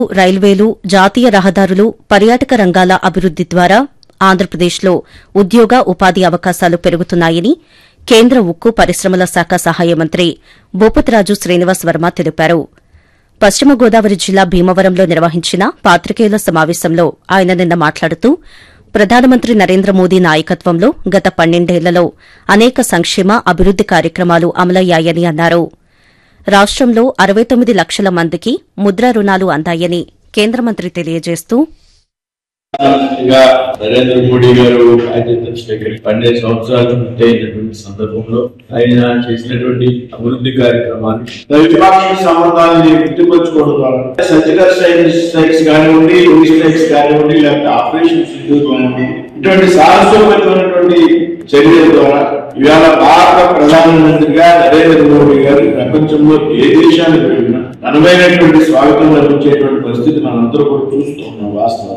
రైల్వేలు జాతీయ రహదారులు పర్యాటక రంగాల అభివృద్ది ద్వారా ఆంధ్రప్రదేశ్లో ఉద్యోగ ఉపాధి అవకాశాలు పెరుగుతున్నాయని కేంద్ర ఉక్కు పరిశ్రమల శాఖ సహాయ మంత్రి భూపతిరాజు శ్రీనివాస్ వర్మ తెలిపారు పశ్చిమ గోదావరి జిల్లా భీమవరంలో నిర్వహించిన పాత్రికేయుల సమావేశంలో ఆయన నిన్న మాట్లాడుతూ ప్రధానమంత్రి నరేంద్ర మోదీ నాయకత్వంలో గత పన్నెండేళ్లలో అనేక సంక్షేమ అభివృద్ది కార్యక్రమాలు అమలయ్యాయని అన్నారు రాష్టంలో అరవై తొమ్మిది లక్షల మందికి ముద్రా రుణాలు అందాయని కేంద్ర మంత్రి తెలియజేస్తూ ప్రధానమంత్రిగా నరేంద్ర మోడీ గారు బాధ్యతలు స్వీకరించి పన్నెండు సంవత్సరాలు పూర్తయినటువంటి సందర్భంలో ఆయన చేసినటువంటి అభివృద్ధి కార్యక్రమాలు ద్వైపాక్షిక సంబంధాన్ని గుర్తుపరచుకోవడం ద్వారా సర్జికల్ స్ట్రైక్స్ స్ట్రైక్స్ కానివ్వండి యోగి స్ట్రైక్స్ కానివ్వండి లేకపోతే ఆపరేషన్ సింధూర్ కానివ్వండి ఇటువంటి సాహసోపేతమైనటువంటి చర్యల ద్వారా ఇవాళ భారత ప్రధానమంత్రిగా నరేంద్ర మోడీ గారు ప్రపంచంలో ఏ దేశానికి వెళ్ళినా ఘనమైనటువంటి స్వాగతం లభించేటువంటి పరిస్థితి మనందరూ కూడా చూస్తూ ఉన్నాం వాస్తవం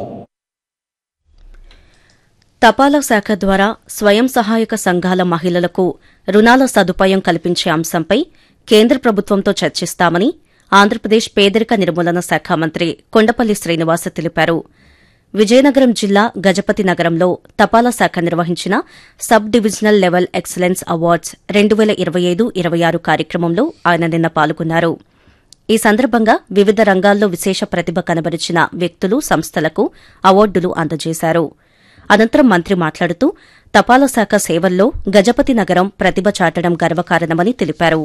తపాలా శాఖ ద్వారా స్వయం సహాయక సంఘాల మహిళలకు రుణాల సదుపాయం కల్పించే అంశంపై కేంద్ర ప్రభుత్వంతో చర్చిస్తామని ఆంధ్రప్రదేశ్ పేదరిక నిర్మూలన శాఖ మంత్రి కొండపల్లి శ్రీనివాస్ తెలిపారు విజయనగరం జిల్లా గజపతి నగరంలో తపాలా శాఖ నిర్వహించిన sub divisional level excellence awards రెండు వేల ఇరవై ఐదు ఇరవై ఆరు కార్యక్రమంలో ఆయన నిన్న పాల్గొన్నారు ఈ సందర్భంగా వివిధ రంగాల్లో విశేష ప్రతిభ కనబరిచిన వ్యక్తులు సంస్థలకు అవార్డులు అందజేశారు అనంతరం మంత్రి మాట్లాడుతూ తపాలా శాఖ సేవల్లో గజపతి నగరం ప్రతిభ చాటడం గర్వకారణమని తెలిపారు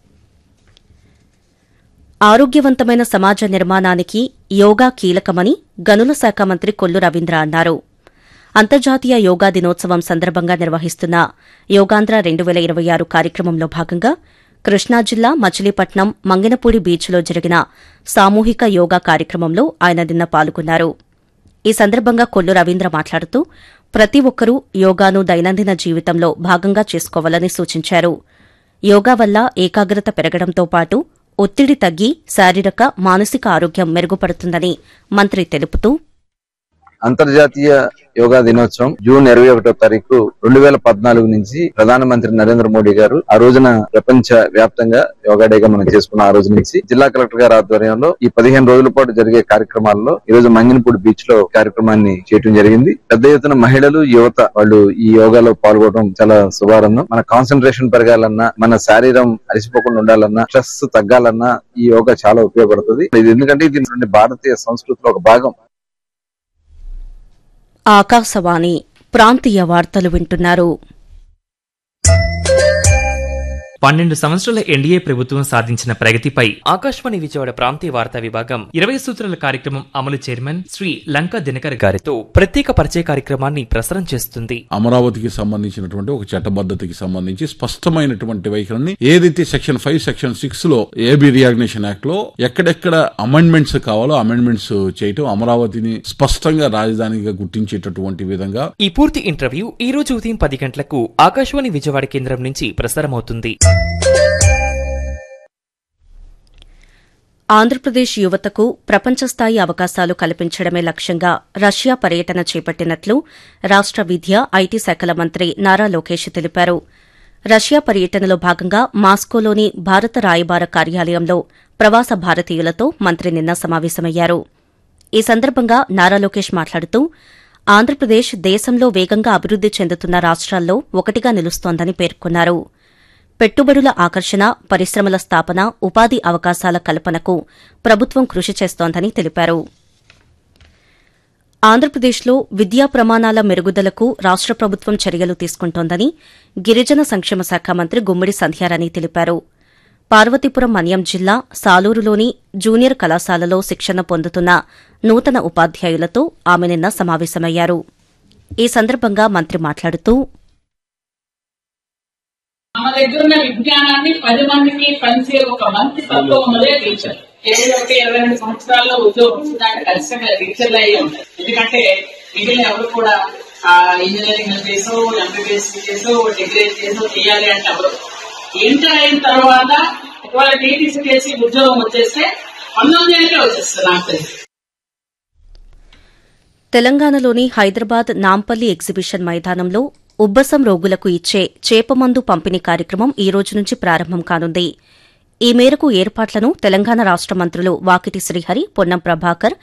ఆరోగ్యవంతమైన సమాజ నిర్మాణానికి యోగా కీలకమని గనుల శాఖ మంత్రి కొల్లు రవీంద్ర అన్నారు అంతర్జాతీయ యోగా దినోత్సవం సందర్భంగా నిర్వహిస్తున్న యోగాంధ్ర రెండు వేల ఇరవై ఆరు కార్యక్రమంలో భాగంగా కృష్ణా జిల్లా మచిలీపట్నం మంగినపూడి బీచ్లో జరిగిన సామూహిక యోగా కార్యక్రమంలో ఆయన నిన్న పాల్గొన్నారు ఈ సందర్భంగా కొల్లు రవీంద్ర మాట్లాడుతూ ప్రతి ఒక్కరూ యోగాను దైనందిన జీవితంలో భాగంగా చేసుకోవాలని సూచించారు యోగా వల్ల ఏకాగ్రత పెరగడంతో పాటు ఒత్తిడి తగ్గి శారీరక మానసిక ఆరోగ్యం మెరుగుపడుతుందని మంత్రి తెలుపుతూ అంతర్జాతీయ యోగా దినోత్సవం జూన్ ఇరవై ఒకటో తారీఖు రెండు వేల పద్నాలుగు నుంచి ప్రధానమంత్రి నరేంద్ర మోడీ గారు ఆ రోజున ప్రపంచ వ్యాప్తంగా యోగా డేగా మనం చేసుకున్న ఆ రోజు నుంచి జిల్లా కలెక్టర్ గారి ఆధ్వర్యంలో ఈ పదిహేను రోజుల పాటు జరిగే కార్యక్రమాల్లో ఈ రోజు మంగినపూడి బీచ్ లో కార్యక్రమాన్ని చేయడం జరిగింది పెద్ద ఎత్తున మహిళలు యువత వాళ్ళు ఈ యోగాలో పాల్గొనడం చాలా శుభారంభం మన కాన్సన్ట్రేషన్ పెరగాలన్నా మన శారీరం అలసిపోకుండా ఉండాలన్నా స్ట్రెస్ తగ్గాలన్నా ఈ యోగా చాలా ఉపయోగపడుతుంది ఇది ఎందుకంటే ఇది భారతీయ సంస్కృతిలో ఒక భాగం ఆకాశవాణి ప్రాంతీయ వార్తలు వింటున్నారు పన్నెండు సంవత్సరాల ఎన్డీఏ ప్రభుత్వం సాధించిన ప్రగతిపై ఆకాశవాణి విజయవాడ ప్రాంతీయ వార్తా విభాగం ఇరవై సూత్రాల కార్యక్రమం అమలు చైర్మన్ శ్రీ లంకా దినకర్ గారితో తో ప్రత్యేక పరిచయ కార్యక్రమాన్ని ప్రసారం చేస్తుంది అమరావతికి సంబంధించినటువంటి ఒక చట్టబద్ధతకి సంబంధించి స్పష్టమైనటువంటి వైఖరిని ఏదైతే సెక్షన్ ఫైవ్ సెక్షన్ సిక్స్ లో ఏబి రియాగ్నేషన్ యాక్ట్ లో ఎక్కడెక్కడ అమెండ్మెంట్స్ కావాలో అమెండ్మెంట్స్ చేయటం అమరావతిని స్పష్టంగా రాజధానిగా గుర్తించేటటువంటి విధంగా ఈ పూర్తి ఇంటర్వ్యూ ఈ రోజు ఉదయం పది గంటలకు ఆకాశవాణి విజయవాడ కేంద్రం నుంచి ప్రసారమవుతుంది ఆంధ్రప్రదేశ్ యువతకు ప్రపంచస్థాయి అవకాశాలు కల్పించడమే లక్ష్యంగా రష్యా పర్యటన చేపట్టినట్లు రాష్ట విద్య ఐటీ శాఖల మంత్రి నారా లోకేష్ తెలిపారు రష్యా పర్యటనలో భాగంగా మాస్కోలోని భారత రాయబార కార్యాలయంలో ప్రవాస భారతీయులతో మంత్రి నిన్న సమావేశమయ్యారు ఈ సందర్భంగా నారా లోకేష్ మాట్లాడుతూ ఆంధ్రప్రదేశ్ దేశంలో వేగంగా అభివృద్ది చెందుతున్న రాష్ట్రాల్లో ఒకటిగా నిలుస్తోందని పేర్కొన్నారు పెట్టుబడుల ఆకర్షణ పరిశ్రమల స్థాపన ఉపాధి అవకాశాల కల్పనకు ప్రభుత్వం కృషి చేస్తోందని తెలిపారు ఆంధ్రప్రదేశ్లో విద్యా ప్రమాణాల మెరుగుదలకు రాష్ట ప్రభుత్వం చర్యలు తీసుకుంటోందని గిరిజన సంక్షేమ శాఖ మంత్రి గుమ్మిడి సంధ్యారాణి తెలిపారు పార్వతీపురం మన్యం జిల్లా సాలూరులోని జూనియర్ కళాశాలలో శిక్షణ పొందుతున్న నూతన ఉపాధ్యాయులతో ఆమె నిన్న సమావేశమయ్యారు ఈ సందర్భంగా మంత్రి మాట్లాడుతూ మన దగ్గర ఉన్న విజ్ఞానాన్ని పది మందికి పంచే ఒక మంచి తత్వం ఉన్నదే టీచర్ ఏదో ఒక ఇరవై రెండు సంవత్సరాల్లో ఉద్యోగం వచ్చిందంటే ఖచ్చితంగా టీచర్లు అయ్యి ఉంటాయి ఎందుకంటే మిగిలిన ఎవరు కూడా ఆ ఇంజనీరింగ్ చేసో ఎంబీబీఎస్ చేసో డిగ్రీ చేసో చేయాలి అంటే ఎవరు ఇంటర్ అయిన తర్వాత ఒకవేళ టీటీసీ చేసి ఉద్యోగం వచ్చేస్తే పంతొమ్మిది ఏళ్ళకే వచ్చేస్తుంది నాకు తెలిసి తెలంగాణలోని హైదరాబాద్ నాంపల్లి ఎగ్జిబిషన్ మైదానంలో ఉబ్బసం రోగులకు ఇచ్చే చేపమందు పంపిణీ కార్యక్రమం ఈ రోజు నుంచి ప్రారంభం కానుంది ఈ మేరకు ఏర్పాట్లను తెలంగాణ రాష్ట మంత్రులు వాకిటి శ్రీహరి పొన్నం ప్రభాకర్